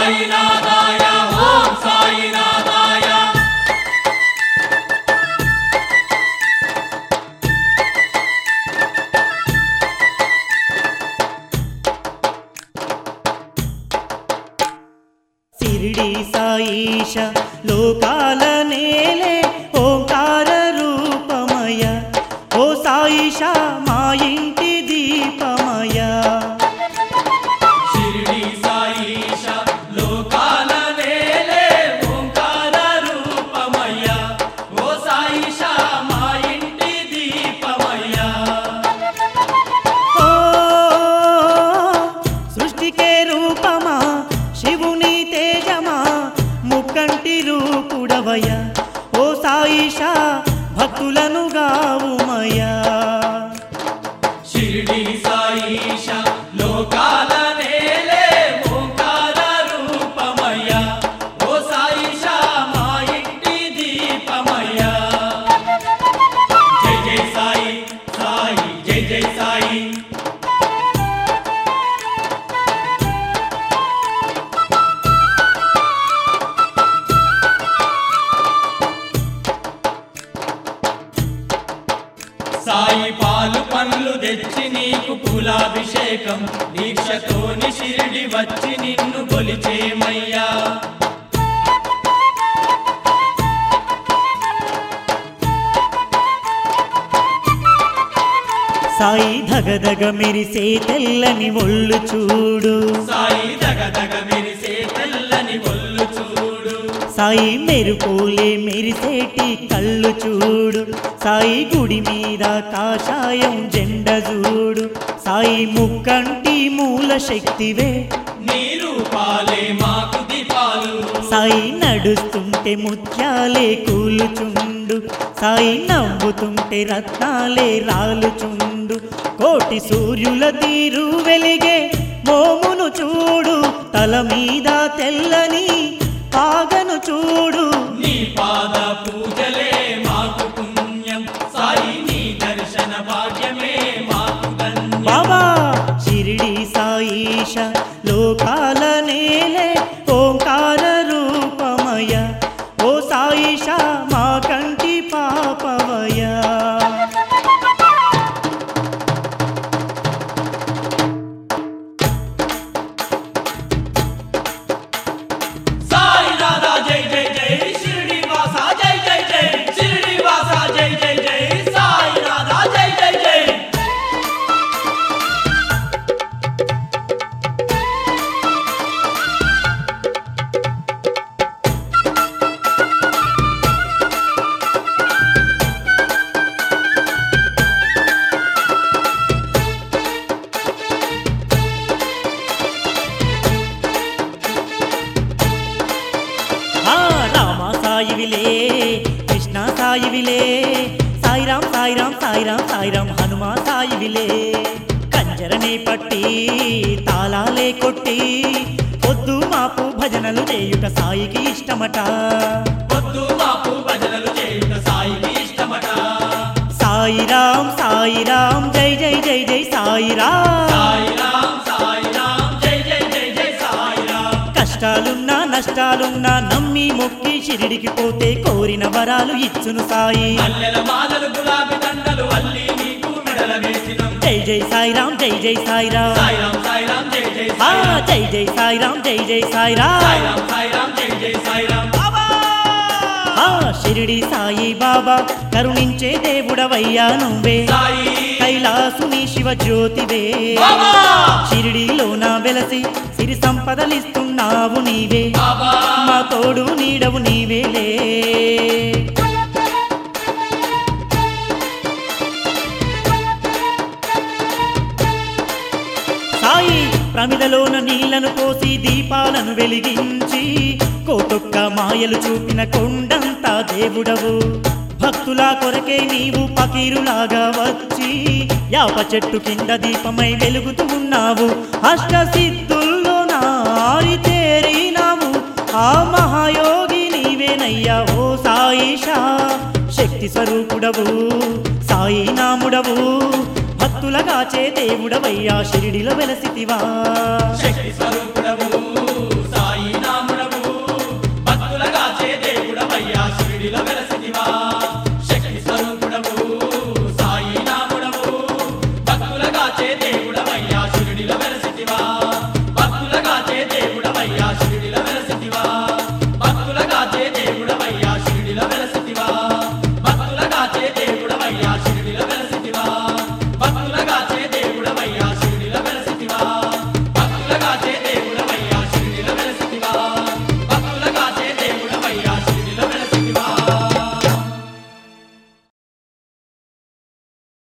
సాయినాథాయ ఓం సాయినాథాయ సిరిడి సాయిష లోకాల నేలే ఓంకార రూపమయ ఓ సాయిష మా ఇంటి దీపమయ షిరిడి సాయిష లోకాల నేలే ఓంకార రూపమయ్య ఓ సాయిష మా ఇంటి దీపమయ్య ఓ సృష్టికే రూపమా శివుని తేజమా ముక్కంటి రూపుడవయ ఓ సాయిష భక్తులను గావుమయా షిరిడి సాయిష లోకాల నేలే ఓంకార రూపమయ్య ఓ సాయిష మా ఇంటి దీపమయ్య జై జై సాయి సాయి జై జై సాయి సాయి పాలు పండ్లు తెచ్చి నీకు పూలాభిషేకం దీక్షతోని షిరిడి వచ్చి నిన్ను కొలిచేమయ్యా సాయి ధగధగ మెరిసే తెల్లని ఒళ్ళు చూడు సాయి దగ దగ మెరిసే తెల్లని ఒళ్ళు చూడు సాయి మెరుపులే మెరిసేటి కళ్ళు చూడు సాయి గుడి మీద కాషాయం జెండ చూడు సాయి ముక్కంటి మూల శక్తివే నీ రూపాలే మాకు దీపాలు సాయి నడుస్తుంటే ముత్యాలే కూలుచుండు సాయి నవ్వుతుంటే రత్నాలే రాలుచుండు కోటి సూర్యుల తీరు వెలిగే మోమును చూడు తల మీద తెల్లని పాగను చూడు నీ పాద పూజలే మాకు పుణ్యం సాయి నీ దర్శన భాగ్యమే మాకు ధన్యం బాబా షిరిడి సాయిష లోకాల నేలే ఓంకార రూపమయ ఓ సాయిష మా కంటి పాపవయ సాయి రాధా జై జై జై షిరిడి వాసా జై జై జై షిరిడి వాసా జై జై జై సాయి రాధా జై జై జై ఆ రామ సాయివిలే కృష్ణ సాయివిలే సాయిరాం సాయిరాం సాయిరాం సాయిరాం హనుమా సాయివిలే కంజరనే పట్టి తాళాలే కొట్టి పొద్దు మాపు భజనలు చేయుట సాయికి ఇష్టమట వద్దు మాకు భజనలు చేయుట సాయికి ఇష్టమట సాయిరాం సాయిరాం జై జై జై జై సాయిరాం సాయిరాం సాయిరాం జై జై జై జై సాయిరాం కష్టాలున్నా నష్టాలున్నా నమ్మి మొక్కి షిరిడికి పోతే కోరిన వరాలు ఇచ్చును సాయి మల్లెల మాలలు గులాబీ దండలు అల్లి నీకు మెడల వేసినం జై జై సాయిరాం జై జై సాయిరాం సాయిరాం సాయిరాం జై జై ఆ సాయిరాం జై జై సాయిరాం జై జై సాయిరాం సాయిరాం సాయిరాం జై జై సాయిరాం ఆ షిరిడి సాయి బాబా కరుణించే దేవుడవయ్యా నువ్వే సాయి కైలాసుని శివ జ్యోతివే బాబా! షిరిడిలోన వెలసి సిరి సంపదలిస్తున్నావు నీవే బాబా మా తోడు నీడవు నీవేలే సాయి ప్రమిదలోన నీళ్లను పోసి దీపాలను వెలిగించి కోటొక్క మాయలు చూపిన కొండంతా దేవుడవు భక్తుల కొరకే నీవు పకీరులాగా వచ్చి యాప చెట్టు కింద దీపమై వెలుగుతూ ఉన్నావు అష్ట సిద్ధుల్లో నారి తేరినావు ఆ మహాయోగి నీవేనయ్యా ఓ సాయిషా శక్తి స్వరూపుడవు సాయి నాముడవు భక్తులగాచే దేవుడవయ్యా షిరిడిలో వెలసితివా శక్తి స్వరూపుడవు సాయి కాచే దేవుడవయ్యా